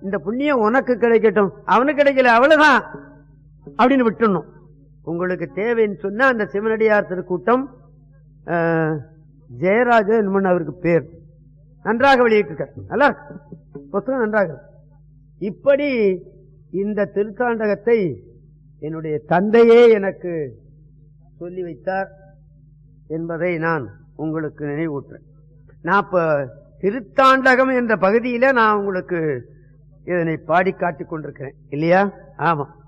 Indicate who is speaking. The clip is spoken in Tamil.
Speaker 1: இந்த புண்ணியம் உனக்கு கிடைக்கட்டும் அவனுக்கு கிடைக்கல அவ்வளவுதான் அப்படின்னு விட்டுணும் உங்களுக்கு தேவைன்னு சொன்னா அந்த சிவனடியார் திருக்கூட்டம் அஹ், ஜெயராஜ என்னமோ அவருக்கு பேர் நன்றாக வெளியிட்டிருக்கார் நல்லா இருக்கு புத்தகம் நன்றாக இருக்கு. இப்படி இந்த திருத்தாண்டகத்தை என்னுடைய தந்தையே எனக்கு சொல்லி வைத்தார் என்பதை நான் உங்களுக்கு நினைவூட்டுறேன் நான் இப்ப திருத்தாண்டகம் என்ற பகுதியில நான் உங்களுக்கு இதனை பாடி காட்டிக் கொண்டிருக்கிறேன் இல்லையா ஆமா